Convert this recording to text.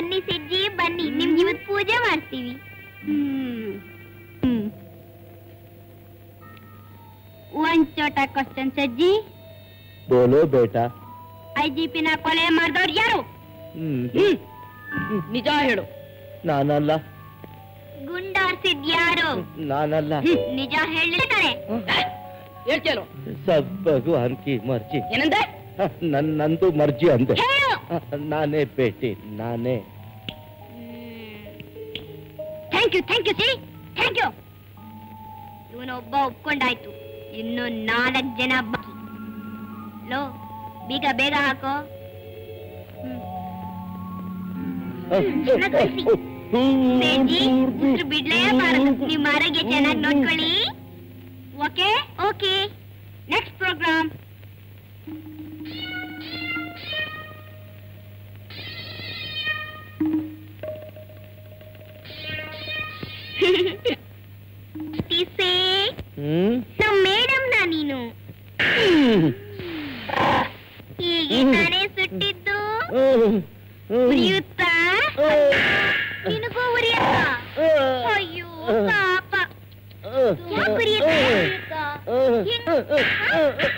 ಬನ್ನಿ ಸಿಜ್ಜಿ ಬನ್ನಿ ನಿಮ್ಗೆ ಇವತ್ತು ಪೂಜೆ ಮಾಡ್ತೀವಿ ಹ್ಮ್ ಹ್ಮ್ ಒಂದ್ ಚೋಟ ಕ್ವಶನ್ ಸಜ್ಜಿ ಬೋಲೋ ಬೇಟಾ ಐ ಜಿ ಪಿನ ಕೊಲೆ ಮಾಡಿದವ್ರು ಯಾರು ಹ್ಮ್ ನಿಜ ಹೇಳು ನಾನಲ್ಲ ಗುಂಡಾರ್ಸಿದ್ ಯಾರು ನಾನಲ್ಲ ನಿಜ ಹೇಳಿರ್ತಾರೆ ಹೇಳ್ತೇನು ಸಬ್ ಭಗವಾನ್ ಕಿ ಮರ್ಜಿ ಏನಂದೆ ನನ್ ನಂದು ಮರ್ಜಿ ಅಂದೆ ಹೇಳು ನಾನೇ ಬೇಟಿ ನಾನೇ ಥ್ಯಾಂಕ್ ಯು ಥ್ಯಾಂಕ್ ಯು ಸಿ ಥ್ಯಾಂಕ್ ಯು ಇವನೊಬ್ಬ ಒಪ್ಕೊಂಡಾಯ್ತು ಇನ್ನು ನಾಲ್ಕು ಜನ ಬಾಕಿ ಲೋ ಬೀಗ ಬೇಗ ಹಾಕೋ ಚೆನ್ನಾಗ್ ಕಳ್ಸಿ. ಬೇಜಿ ಉಸಿರು ಬಿಡ್ಲೇಬಾರದು ನಿಮ್ಮ ಆರೋಗ್ಯ ಚೆನ್ನಾಗಿ ನೋಡ್ಕೊಳ್ಳಿ okay okay next program hmm ನಮ್ಮ ಮೇಡಮ್ನ ನೀನು ಹೀಗೆ ತಾನೇ ಸುಟ್ಟಿದ್ದು ಉರಿಯುತ್ತಾ ನಿನಗೂ ಉರಿಯುತ್ತಾ ಅಯ್ಯೋ ಪಾಪ ಯಾಕ್ ಉರಿಯುತ್ತಾ? ಉರಿಯುತ್ತಾ? ಹಿಂಗ್-